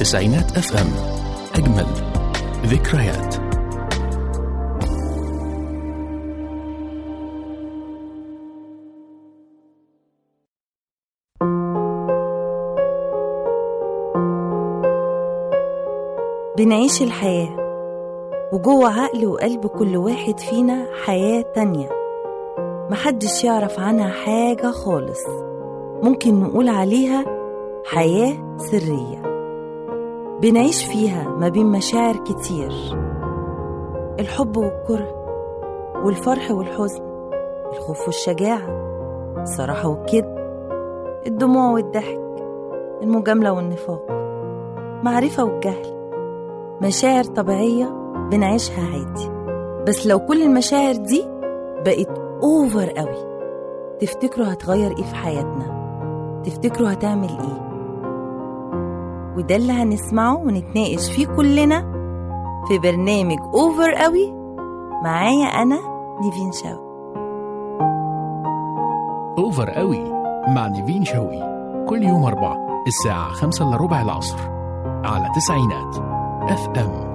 تسعينات اف ام اجمل ذكريات بنعيش الحياة وجوه عقل وقلب كل واحد فينا حياة تانية محدش يعرف عنها حاجة خالص ممكن نقول عليها حياة سرية بنعيش فيها ما بين مشاعر كتير الحب والكره والفرح والحزن الخوف والشجاعة الصراحة والكذب الدموع والضحك المجاملة والنفاق معرفة والجهل مشاعر طبيعية بنعيشها عادي بس لو كل المشاعر دي بقت اوفر قوي تفتكروا هتغير ايه في حياتنا تفتكروا هتعمل ايه وده اللي هنسمعه ونتناقش فيه كلنا في برنامج اوفر قوي معايا انا نيفين شاو اوفر قوي مع نيفين شوقي كل يوم أربعة الساعة خمسة إلا ربع العصر على تسعينات اف ام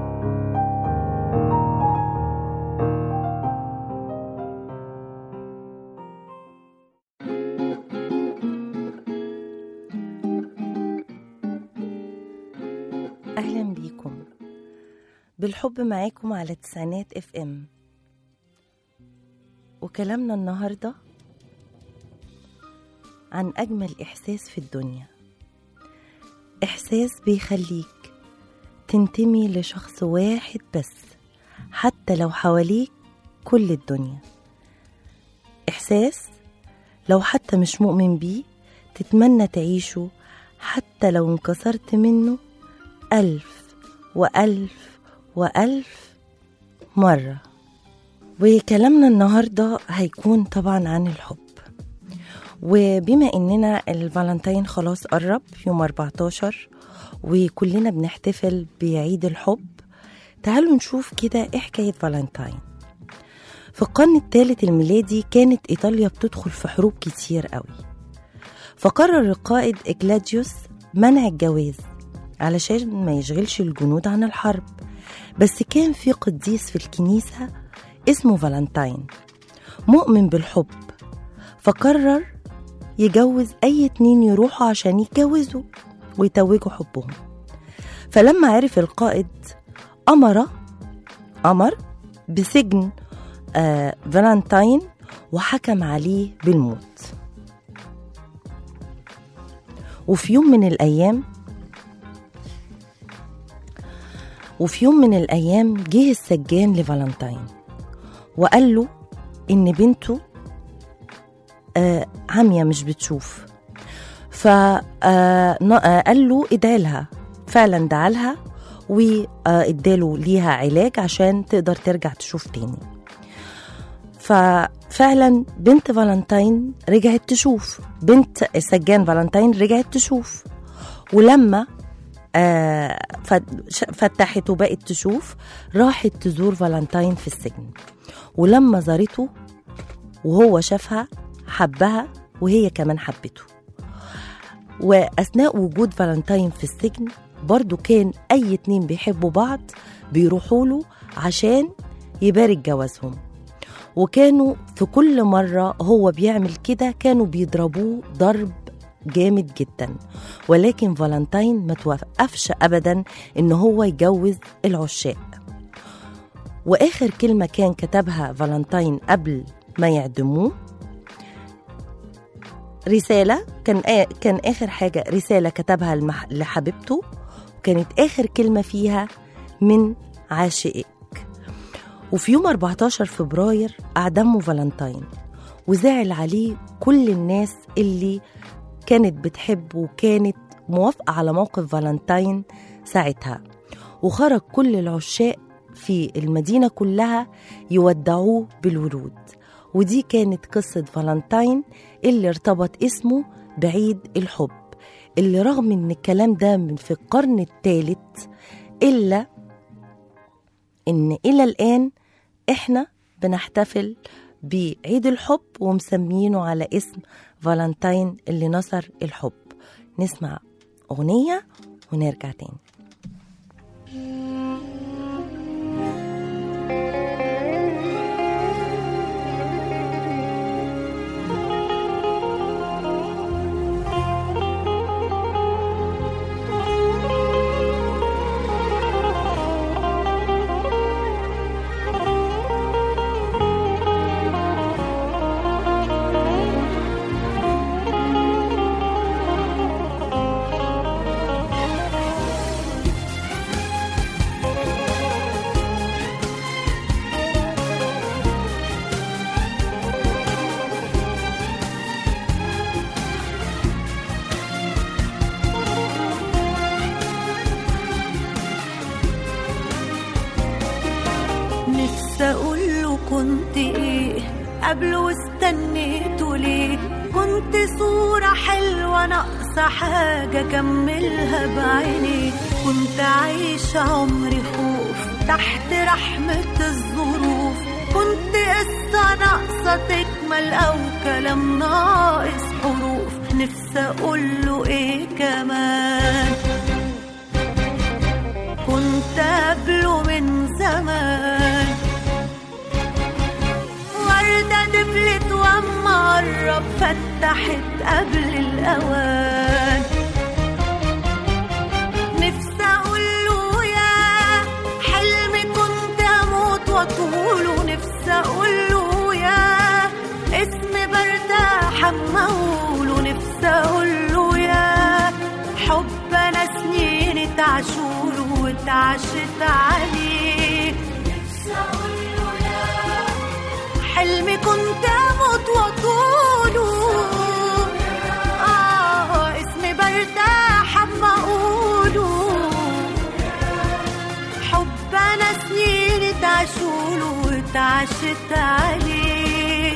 اهلا بيكم بالحب معاكم على تسعينات اف ام وكلامنا النهارده عن اجمل احساس في الدنيا احساس بيخليك تنتمي لشخص واحد بس حتى لو حواليك كل الدنيا احساس لو حتى مش مؤمن بيه تتمنى تعيشه حتى لو انكسرت منه ألف وألف وألف مرة وكلامنا النهاردة هيكون طبعا عن الحب وبما اننا الفالنتين خلاص قرب يوم 14 وكلنا بنحتفل بعيد الحب تعالوا نشوف كده ايه حكاية فالنتين في القرن الثالث الميلادي كانت إيطاليا بتدخل في حروب كتير قوي فقرر القائد إكلاديوس منع الجواز علشان ما يشغلش الجنود عن الحرب بس كان في قديس في الكنيسة اسمه فالنتين مؤمن بالحب فقرر يجوز أي اتنين يروحوا عشان يتجوزوا ويتوجوا حبهم فلما عرف القائد أمر أمر بسجن آه فالنتين وحكم عليه بالموت وفي يوم من الأيام وفي يوم من الأيام جه السجان لفالنتين وقال له إن بنته آه عمية مش بتشوف فقال له ادعي لها فعلا دعا لها واداله ليها علاج عشان تقدر ترجع تشوف تاني ففعلا بنت فالنتين رجعت تشوف بنت السجان فالنتين رجعت تشوف ولما آه فتحت وبقت تشوف راحت تزور فالنتين في السجن ولما زارته وهو شافها حبها وهي كمان حبته وأثناء وجود فالنتين في السجن برضو كان أي اتنين بيحبوا بعض بيروحوا له عشان يبارك جوازهم وكانوا في كل مرة هو بيعمل كده كانوا بيضربوه ضرب جامد جدا ولكن فالنتين ما توقفش أبدا إن هو يجوز العشاق وآخر كلمة كان كتبها فالنتين قبل ما يعدموه رسالة كان آ... كان آخر حاجة رسالة كتبها المح... لحبيبته وكانت آخر كلمة فيها من عاشقك وفي يوم 14 فبراير أعدموا فالنتين وزعل عليه كل الناس اللي كانت بتحب وكانت موافقة على موقف فالنتين ساعتها وخرج كل العشاق في المدينة كلها يودعوه بالورود ودي كانت قصة فالنتين اللي ارتبط اسمه بعيد الحب اللي رغم ان الكلام ده من في القرن الثالث إلا إن إلى الآن إحنا بنحتفل بعيد الحب ومسمينه على اسم فالنتين اللي نصر الحب نسمع أغنية ونرجع تاني نفسي اقوله كنت ايه قبل واستنيته ليه كنت صورة حلوة ناقصة حاجة كملها بعيني كنت عايشة عمري خوف تحت رحمة الظروف كنت قصة ناقصة تكمل أو كلام ناقص حروف نفسي أقوله إيه كمان كنت قبله من زمان وردة دبلت واما قرب فتحت قبل الأوان نفسي أقوله يا حلمي كنت أموت وأطوله نفسي أقوله يا اسمي برتاح أما أقوله نفسي أقوله يا حب أنا سنين اتعشوله واتعشت عليه نفسي أقوله يا حلمي كنت اموت واطوله اه اسمي برتاح اما اقوله حب انا سنين اتعشوله واتعشت عليه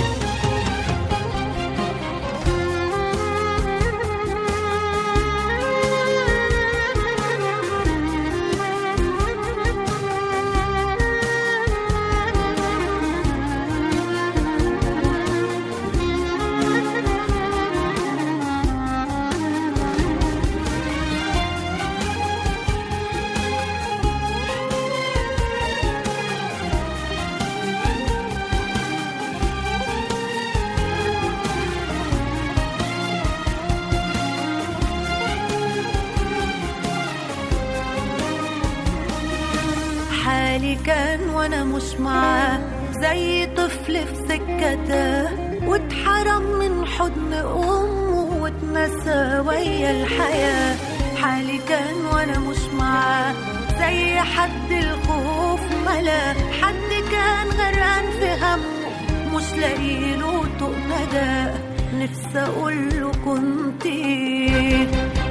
حالي كان وانا مش معاه زي طفل في سكته واتحرم من حضن امه واتنسى ويا الحياه حالي كان وانا مش معاه زي حد الخوف ملا حد كان غرقان في همه مش لاقيله طوق نجاه نفسي اقوله كنت إيه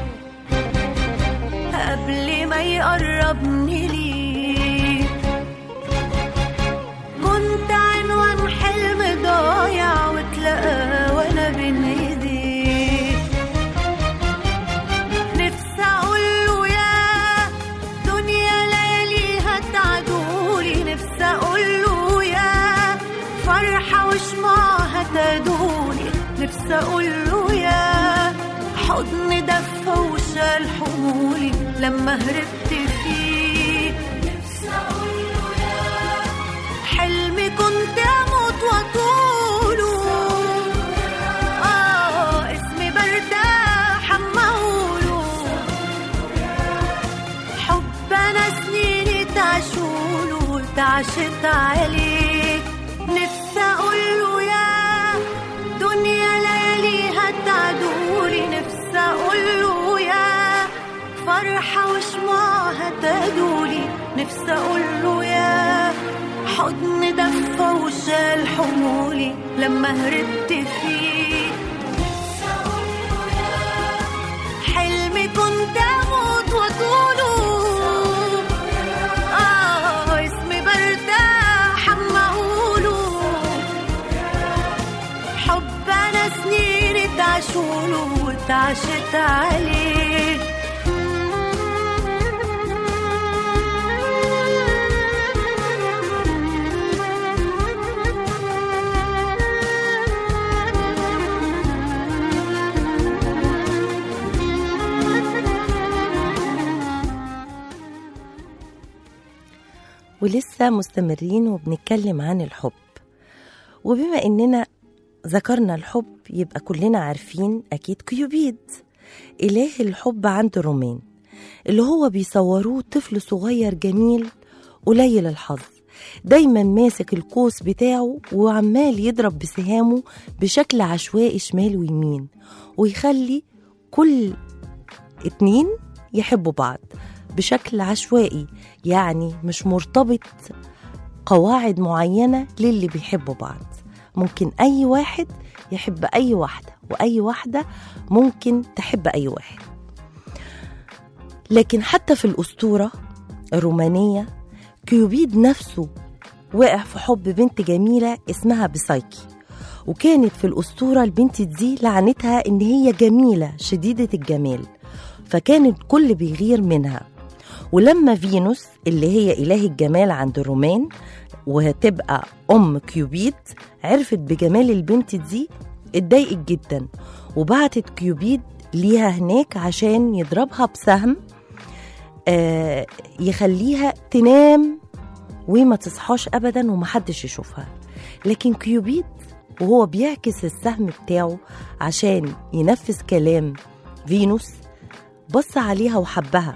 قبل ما يقربني ليه كنت عنوان حلم ضايع واتلقى وانا بين ايديه نفسي اقوله يا دنيا لياليها تعدولي نفسي اقوله يا فرحة وشمعها تدولي نفسي اقوله يا حضن دفى وشال حمولي لما هربت فيه نفسي اقوله يا حلمي كنت اموت واطوله اه اسمي برتاح اما اقوله حب انا سنين اتعشوله واتعشت عليه نفسي اقوله يا دنيا لياليها تعدولي نفسي اقوله يا فرحة وشمعها تدولي نفسي اقوله يا حضن دفى وشال حمولي لما هربت فيه نفسي أقوله يا حلمي كنت اموت واطوله اه اسمي برتاح اما اقوله حب انا سنين اتعشوله واتعشت عليه ولسه مستمرين وبنتكلم عن الحب وبما اننا ذكرنا الحب يبقى كلنا عارفين اكيد كيوبيد اله الحب عند رومان اللي هو بيصوروه طفل صغير جميل قليل الحظ دايما ماسك القوس بتاعه وعمال يضرب بسهامه بشكل عشوائي شمال ويمين ويخلي كل اتنين يحبوا بعض بشكل عشوائي يعني مش مرتبط قواعد معينة للي بيحبوا بعض ممكن أي واحد يحب أي واحدة وأي واحدة ممكن تحب أي واحد لكن حتى في الأسطورة الرومانية كيوبيد نفسه وقع في حب بنت جميلة اسمها بسايكي وكانت في الأسطورة البنت دي لعنتها إن هي جميلة شديدة الجمال فكان الكل بيغير منها ولما فينوس اللي هي إله الجمال عند الرومان وهتبقى أم كيوبيد عرفت بجمال البنت دي اتضايقت جدا وبعتت كيوبيد ليها هناك عشان يضربها بسهم آه يخليها تنام وما تصحاش ابدا ومحدش يشوفها لكن كيوبيد وهو بيعكس السهم بتاعه عشان ينفذ كلام فينوس بص عليها وحبها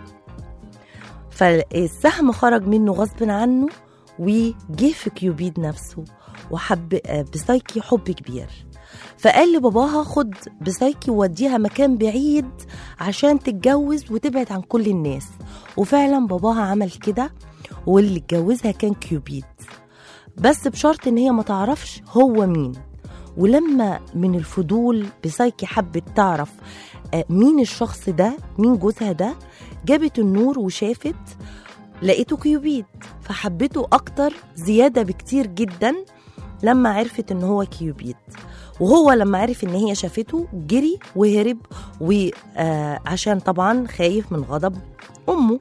فالسهم خرج منه غصب عنه وجه في كيوبيد نفسه وحب آه، بسايكي حب كبير فقال لباباها خد بسايكي ووديها مكان بعيد عشان تتجوز وتبعد عن كل الناس وفعلا باباها عمل كده واللي اتجوزها كان كيوبيد بس بشرط ان هي ما تعرفش هو مين ولما من الفضول بسايكي حبت تعرف آه، مين الشخص ده مين جوزها ده جابت النور وشافت لقيته كيوبيد فحبته اكتر زياده بكتير جدا لما عرفت ان هو كيوبيد وهو لما عرف ان هي شافته جري وهرب وعشان طبعا خايف من غضب امه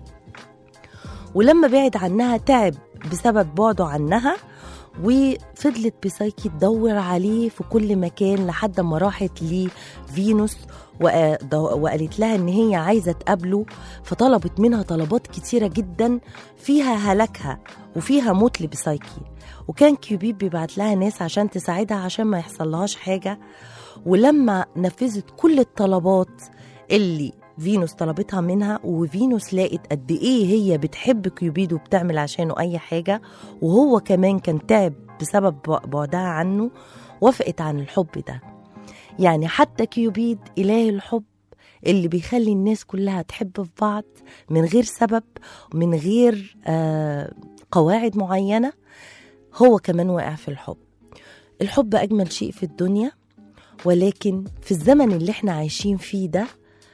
ولما بعد عنها تعب بسبب بعده عنها وفضلت بسايكي تدور عليه في كل مكان لحد ما راحت لفينوس وق- وقالت لها ان هي عايزه تقابله فطلبت منها طلبات كتيره جدا فيها هلاكها وفيها موت لبسايكي وكان كيوبيد بيبعت لها ناس عشان تساعدها عشان ما يحصلهاش حاجه ولما نفذت كل الطلبات اللي فينوس طلبتها منها وفينوس لقت قد ايه هي بتحب كيوبيد وبتعمل عشانه اي حاجه وهو كمان كان تعب بسبب بعدها عنه وافقت عن الحب ده يعني حتى كيوبيد اله الحب اللي بيخلي الناس كلها تحب في بعض من غير سبب من غير آه قواعد معينه هو كمان واقع في الحب الحب اجمل شيء في الدنيا ولكن في الزمن اللي احنا عايشين فيه ده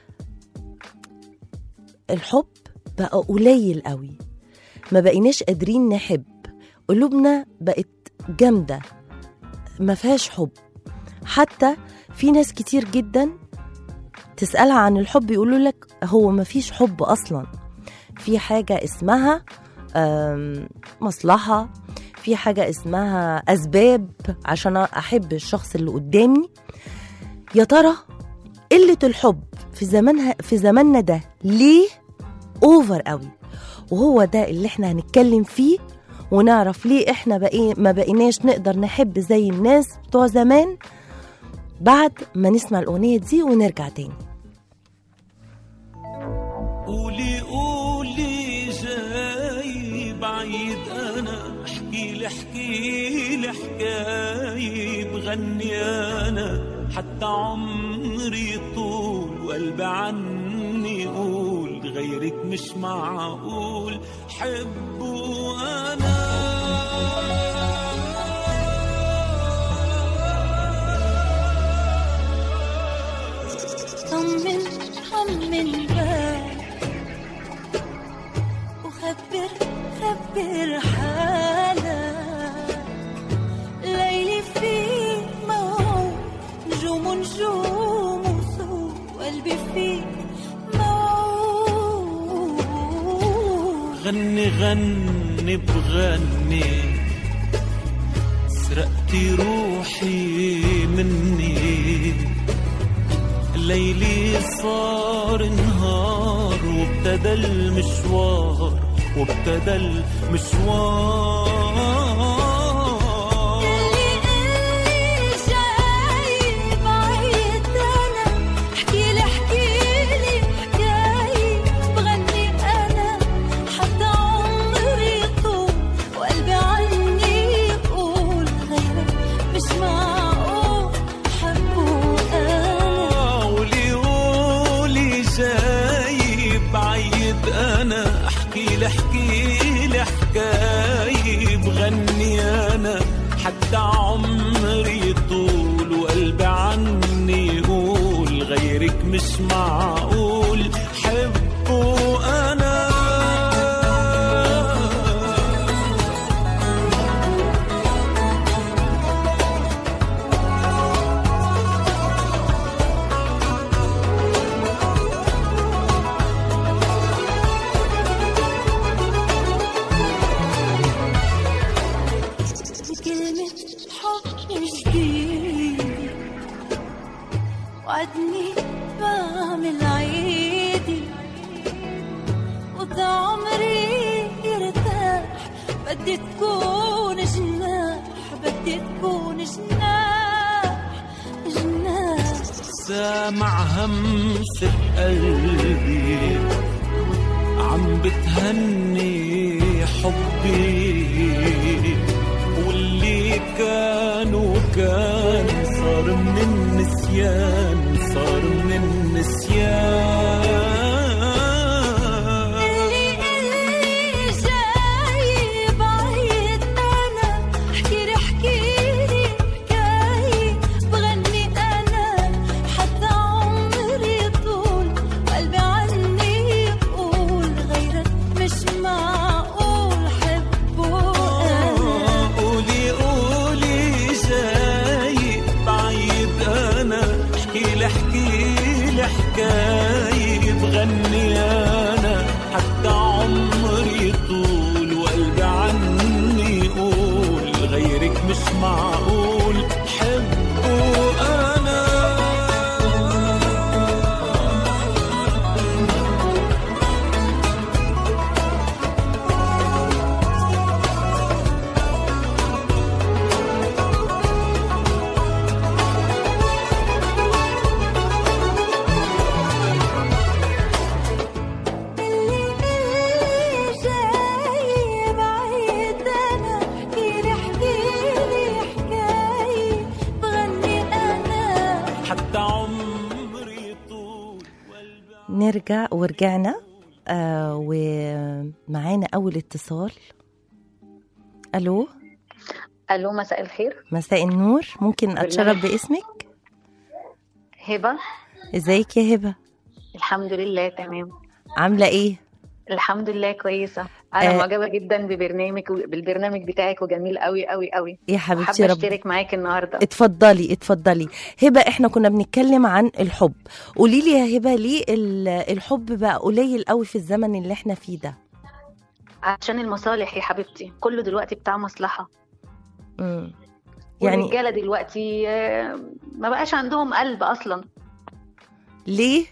الحب بقى قليل قوي ما بقيناش قادرين نحب قلوبنا بقت جامدة ما فيهاش حب حتى في ناس كتير جدا تسألها عن الحب يقولوا لك هو ما فيش حب أصلا في حاجة اسمها آم، مصلحة في حاجة اسمها أسباب عشان أحب الشخص اللي قدامي يا ترى قلة الحب في زمانها في زماننا ده ليه اوفر قوي وهو ده اللي احنا هنتكلم فيه ونعرف ليه احنا بقي ما بقيناش نقدر نحب زي الناس بتوع زمان بعد ما نسمع الأغنية دي ونرجع تاني قولي قولي جاي بعيد انا احكي لي احكي لي حكاية بغني انا حتى عمري طول وقلبي عني يقول غيرك مش معقول حبه انا طمن طمن بالك وخبر خبر حالك ليلي فيك موعود نجوم نجوم وسوق قلبي فيك موعود غني غني بغني سرقتي روحي مني ليلي صار نهار وابتدى المشوار وابتدى المشوار اللي جاي بعيد أنا احكيلي احكيلي حكاية بغني أنا حتى عمري يطول وقلبي عني يقول غيرك مش معقول حبه أنا قولي قولي جاي بعيد انا احكي لي احكي لي حكاية بغني انا حتى عمري يطول وقلبي عني يقول غيرك مش معقول حبه انا كلمة حب جديد وعدني بعمل عيدي وده عمري يرتاح بدي تكون جناح بدي تكون جناح جناح سامع همسة قلبي عم بتهني حبي واللي كان وكان صار من النسيان صار من النسيان اللي اللي جاي بعيد أنا احكيلي احكيلي حكاية بغني أنا حتى عمري يطول قلبي عني يقول غيرك مش معقول حبه أنا قولي قولي جاي بعيد انا احكي لي احكي لي حكايه بغني انا حتى عمري طول وقلبي عني يقول غيرك مش معقول حبه انا اللي جاي بعيد أنا احكيلي احكيلي حكاية بغني أنا حتى عمري طول وقلبي نرجع ورجعنا آه ومعانا أول اتصال ألو الو مساء الخير مساء النور ممكن أتشرف باسمك هبه ازيك يا هبة الحمد لله تمام عاملة ايه الحمد لله كويسه انا آه. معجبه جدا ببرنامج بالبرنامج بتاعك وجميل قوي قوي قوي يا حبيبتي حابه رب اشترك معاك النهارده اتفضلي اتفضلي هبة احنا كنا بنتكلم عن الحب قولي لي يا هبة ليه ال- الحب بقى قليل قوي في الزمن اللي احنا فيه ده عشان المصالح يا حبيبتي كله دلوقتي بتاع مصلحه مم. يعني يعني الرجاله دلوقتي آه، ما بقاش عندهم قلب اصلا ليه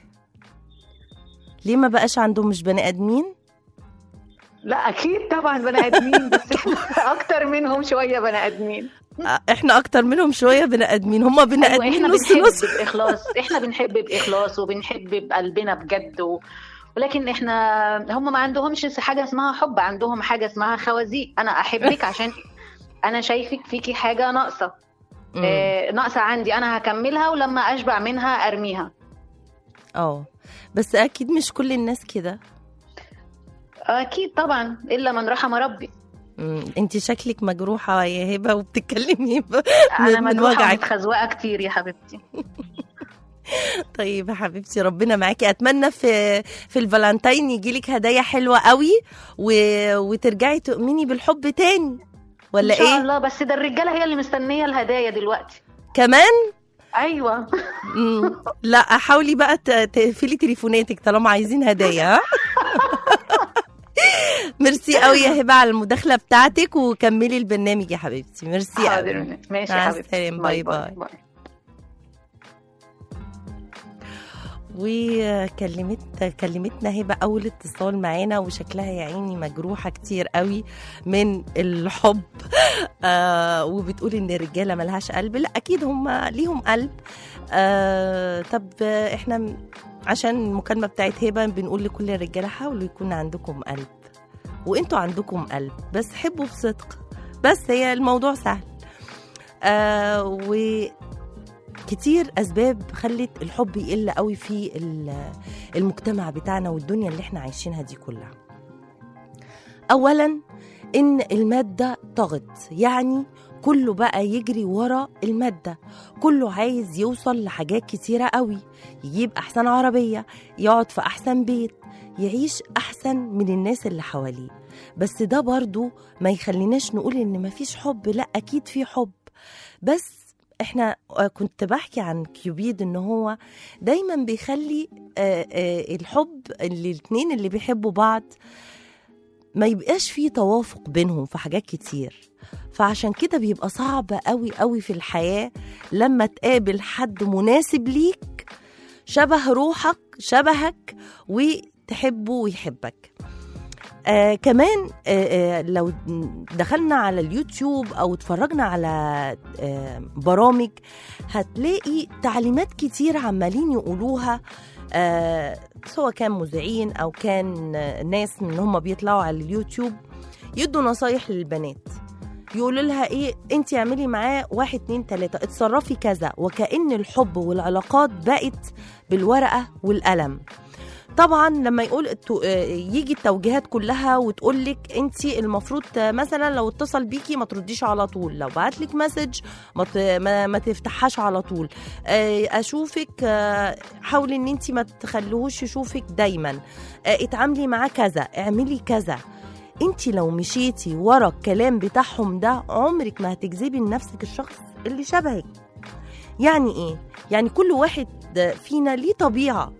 ليه ما بقاش عندهم مش بني ادمين لا اكيد طبعا بني ادمين بس احنا اكتر منهم شويه بني ادمين آه، احنا اكتر منهم شويه بني ادمين هم بني أيوة ادمين احنا نص بنحب نص باخلاص احنا بنحب باخلاص وبنحب بقلبنا بجد و... ولكن احنا هم ما عندهمش حاجه اسمها حب عندهم حاجه اسمها خوازيق انا احبك عشان انا شايفك فيكي حاجه ناقصه مم. آه ناقصه عندي انا هكملها ولما اشبع منها ارميها اه بس اكيد مش كل الناس كده اكيد طبعا الا من رحم ربي انت شكلك مجروحه يا هبه وبتتكلمي ب- انا من, من مجروحه وجعك ومتخزوقه كتير يا حبيبتي طيب يا حبيبتي ربنا معاكي اتمنى في في الفالنتين يجيلك هدايا حلوه قوي و... وترجعي تؤمني بالحب تاني ولا ان شاء ايه الله بس ده الرجاله هي اللي مستنيه الهدايا دلوقتي كمان ايوه مم. لا حاولي بقى ت- تقفلي تليفوناتك طالما عايزين هدايا ها؟ ميرسي قوي يا هبه على المداخله بتاعتك وكملي البرنامج يا حبيبتي ميرسي قوي حاضر ماشي مع يا حبيبتي السلامة. باي باي. وكلمت كلمتنا هبه اول اتصال معانا وشكلها يا عيني مجروحه كتير قوي من الحب آه وبتقول ان الرجاله ملهاش قلب لا اكيد هم ليهم قلب آه طب آه، احنا م- عشان المكالمه بتاعت هبه بنقول لكل الرجاله حاولوا يكون عندكم قلب وانتوا عندكم قلب بس حبوا بصدق بس هي الموضوع سهل آه و كتير اسباب خلت الحب يقل قوي في ال- المجتمع بتاعنا والدنيا اللي احنا عايشينها دي كلها اولا ان الماده طغت يعني كله بقى يجري ورا الماده كله عايز يوصل لحاجات كتيره قوي يجيب احسن عربيه يقعد في احسن بيت يعيش احسن من الناس اللي حواليه بس ده برضو ما يخليناش نقول ان مفيش حب لا اكيد في حب بس احنا آه، كنت بحكي عن كيوبيد ان هو دايما بيخلي آه، آه، الحب اللي الاتنين اللي بيحبوا بعض ما يبقاش فيه توافق بينهم في حاجات كتير فعشان كده بيبقى صعب قوي قوي في الحياة لما تقابل حد مناسب ليك شبه روحك شبهك وتحبه ويحبك آه كمان آه آه لو دخلنا على اليوتيوب او اتفرجنا على آه برامج هتلاقي تعليمات كتير عمالين يقولوها آه سواء كان مذيعين او كان آه، ناس من هم بيطلعوا على اليوتيوب يدوا نصايح للبنات يقولوا لها ايه انت اعملي معاه واحد اتنين تلاته اتصرفي كذا وكأن الحب والعلاقات بقت بالورقه والقلم طبعا لما يقول التو- آه، يجي التوجيهات كلها وتقول لك انت المفروض آه، مثلا لو اتصل بيكي ما ترديش على طول لو بعت لك مسج ما, ت- ما, ما تفتحهاش على طول آه، اشوفك آه، حاولي ان انت ما تخليهوش يشوفك دايما آه، اتعاملي معاه كذا اعملي كذا انت لو مشيتي ورا الكلام بتاعهم ده عمرك ما هتجذبي لنفسك الشخص اللي شبهك يعني ايه يعني كل واحد فينا ليه طبيعه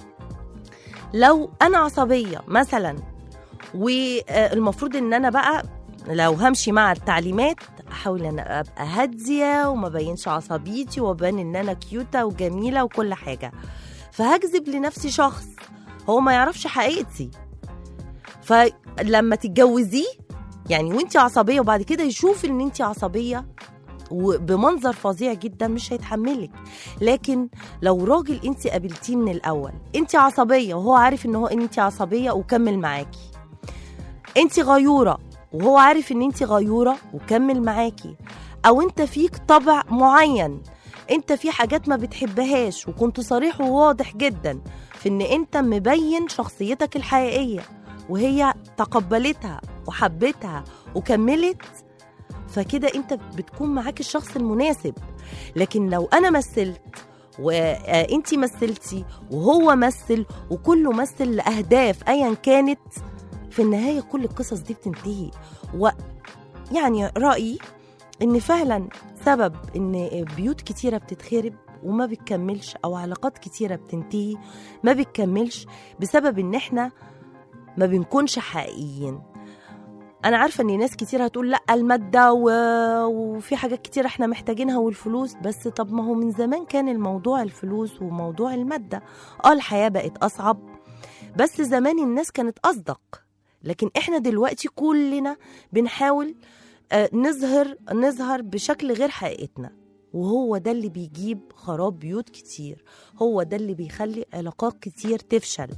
لو انا عصبيه مثلا والمفروض ان انا بقى لو همشي مع التعليمات احاول ان ابقى هاديه وما بينش عصبيتي وابان ان انا كيوته وجميله وكل حاجه فهجذب لنفسي شخص هو ما يعرفش حقيقتي فلما تتجوزيه يعني وانت عصبيه وبعد كده يشوف ان انت عصبيه وبمنظر فظيع جدا مش هيتحملك لكن لو راجل انت قابلتيه من الاول انت عصبيه وهو عارف ان هو ان انت عصبيه وكمل معاكي انت غيوره وهو عارف ان انت غيوره وكمل معاكي او انت فيك طبع معين انت في حاجات ما بتحبهاش وكنت صريح وواضح جدا في ان انت مبين شخصيتك الحقيقيه وهي تقبلتها وحبتها وكملت فكده انت بتكون معاك الشخص المناسب لكن لو انا مثلت وانت مثلتي وهو مثل وكله مثل لاهداف ايا كانت في النهايه كل القصص دي بتنتهي ويعني رايي ان فعلا سبب ان بيوت كتيره بتتخرب وما بتكملش او علاقات كتيره بتنتهي ما بتكملش بسبب ان احنا ما بنكونش حقيقيين انا عارفه ان ناس كتير هتقول لا الماده و... وفي حاجات كتير احنا محتاجينها والفلوس بس طب ما هو من زمان كان الموضوع الفلوس وموضوع الماده اه الحياه بقت اصعب بس زمان الناس كانت اصدق لكن احنا دلوقتي كلنا بنحاول آه، نظهر نظهر بشكل غير حقيقتنا وهو ده اللي بيجيب خراب بيوت كتير هو ده اللي بيخلي علاقات كتير تفشل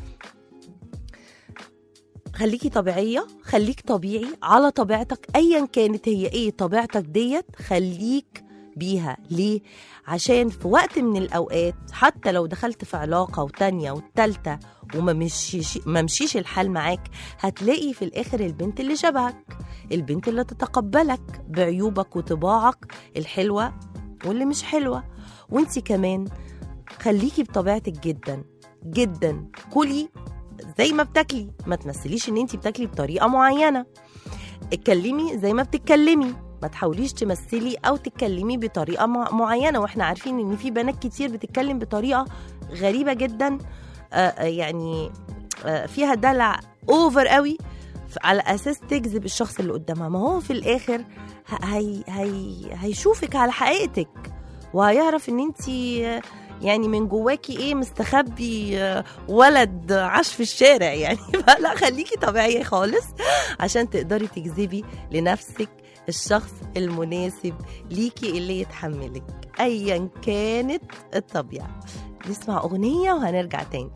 خليكي طبيعية خليك طبيعي على طبيعتك أيا كانت هي إيه طبيعتك ديت خليك بيها ليه؟ عشان في وقت من الأوقات حتى لو دخلت في علاقة وتانية والتالتة وما مشيش ما مشيش الحال معاك هتلاقي في الآخر البنت اللي شبهك البنت اللي تتقبلك بعيوبك وطباعك الحلوة واللي مش حلوة وانتي كمان خليكي بطبيعتك جدا جدا كلي زي ما بتاكلي ما تمثليش ان انت بتاكلي بطريقه معينه اتكلمي زي ما بتتكلمي ما تحاوليش تمثلي او تتكلمي بطريقه مع- معينه واحنا عارفين ان في بنات كتير بتتكلم بطريقه غريبه جدا آه، آه، يعني آه، فيها دلع اوفر قوي ف- على اساس تجذب الشخص اللي قدامها ما هو في الاخر ه- هي هي هيشوفك على حقيقتك وهيعرف ان انت يعني من جواكي ايه مستخبي آه، ولد عاش في الشارع يعني فلا خليكي طبيعيه خالص عشان تقدري تجذبي لنفسك الشخص المناسب ليكي اللي يتحملك ايا كانت الطبيعه نسمع اغنيه وهنرجع تاني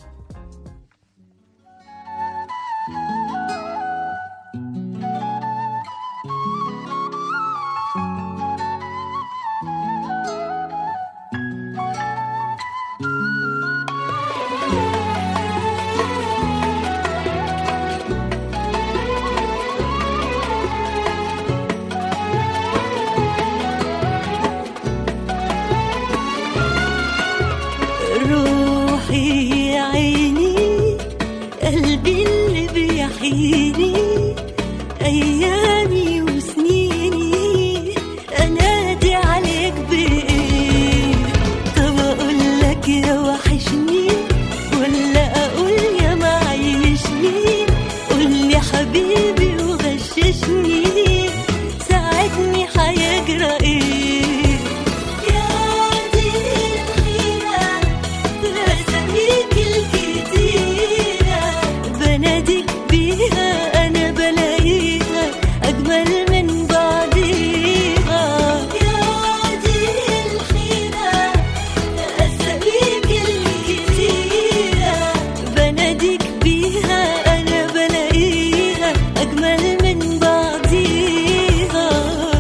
روحي يا عيني قلبي اللي بيحييني ايامي وسنيني انادي عليك بايه طب اقول لك يا وحشني ولا اقول يا معيشني قول لي حبيبي وغششني ساعدني هيجرى ايه يا دي الحيرة بأساميك الكتيرة بناديك بيها أنا بلاقيها أجمل من بعضيها يا دي الحيرة بأساميك الكتيرة بناديك بيها أنا بلاقيها أجمل من بعضيها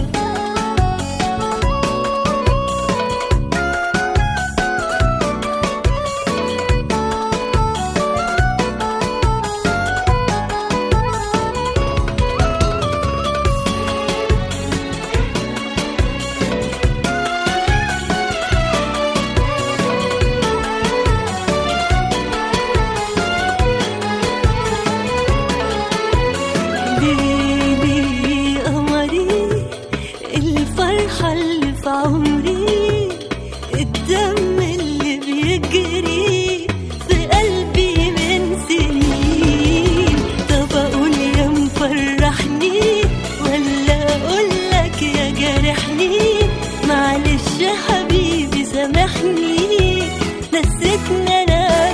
ليلي قمري الفرحة اللي في عمري الدم اللي بيجري في قلبي من سنين طب أقول يا مفرحني ولا أقول لك يا جارحني معلش يا حبيبي سامحني نسيتني أنا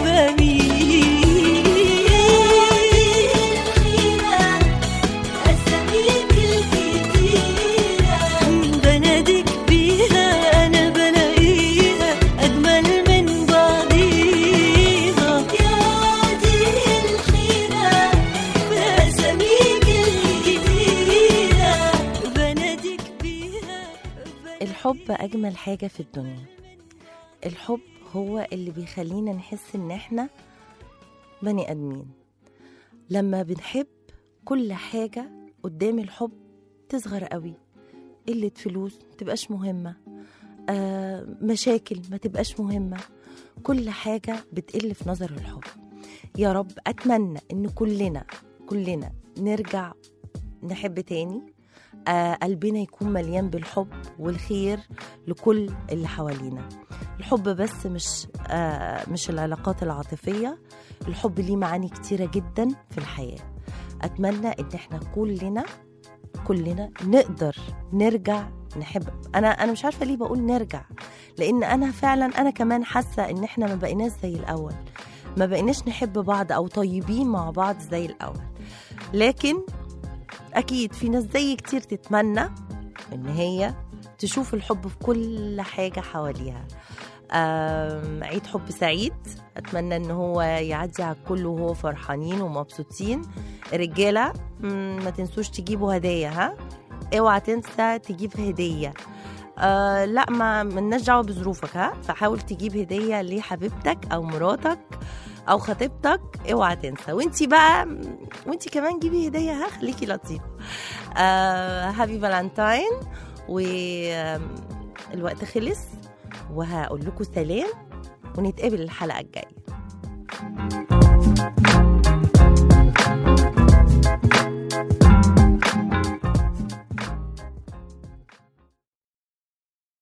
بمين أساميك الكتيرة بناديك بيها أنا بلاقيها أجمل من بعضيها يا دي الحيرة بأساميك الكتيرة بناديك بيها الحب أجمل حاجة في الدنيا الحب هو اللي بيخلينا نحس إن إحنا بني آدمين لما بنحب كل حاجة قدام الحب تصغر قوي قلة فلوس متبقاش مهمة آه مشاكل ما تبقاش مهمة كل حاجة بتقل في نظر الحب يا رب أتمنى إن كلنا كلنا نرجع نحب تاني آه قلبنا يكون مليان بالحب والخير لكل اللي حوالينا الحب بس مش آه مش العلاقات العاطفية الحب ليه معاني كتيرة جدا في الحياة أتمنى إن احنا كلنا كلنا نقدر نرجع نحب انا انا مش عارفه ليه بقول نرجع لان انا فعلا انا كمان حاسه ان احنا ما بقيناش زي الاول ما بقيناش نحب بعض او طيبين مع بعض زي الاول لكن اكيد في ناس زي كتير تتمنى ان هي تشوف الحب في كل حاجه حواليها آم، عيد حب سعيد اتمنى ان هو يعدي على الكل وهو فرحانين ومبسوطين رجاله مم، ما تنسوش تجيبوا هدايا ها اوعى تنسى تجيب هديه آه لا ما ملناش دعوه بظروفك ها فحاول تجيب هديه لحبيبتك او مراتك او خطيبتك اوعى تنسى وانتي بقى وانتي كمان جيبي هديه ها خليكي لطيفه آه هابي فالنتاين والوقت خلص وهقول لكم سلام ونتقابل الحلقه الجايه